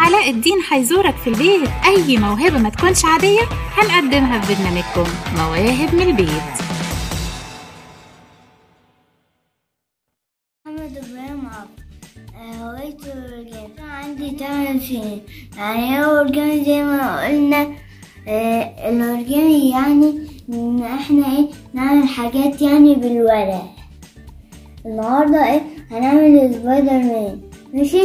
علاء الدين هيزورك في البيت أي موهبة ما تكونش عادية هنقدمها في برنامجكم مواهب من البيت محمد إبراهيم عبد هوايتي الأورجاني عندي تمن سنين يعني هو الأورجاني زي ما قلنا آه، الأورجاني يعني إن إحنا إيه نعمل حاجات يعني بالورق النهاردة إيه هنعمل سبايدر مان ماشي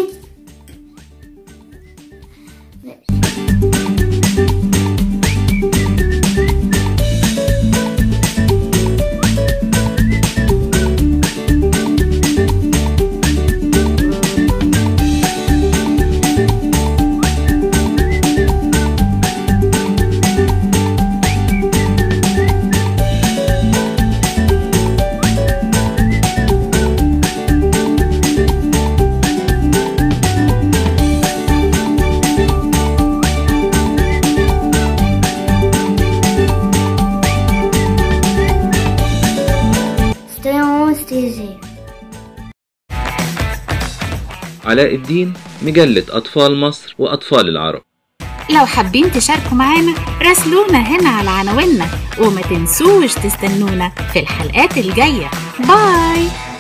stay home stay safe علاء الدين مجلة أطفال مصر وأطفال العرب لو حابين تشاركوا معانا راسلونا هنا على عناويننا وما تنسوش تستنونا في الحلقات الجاية باي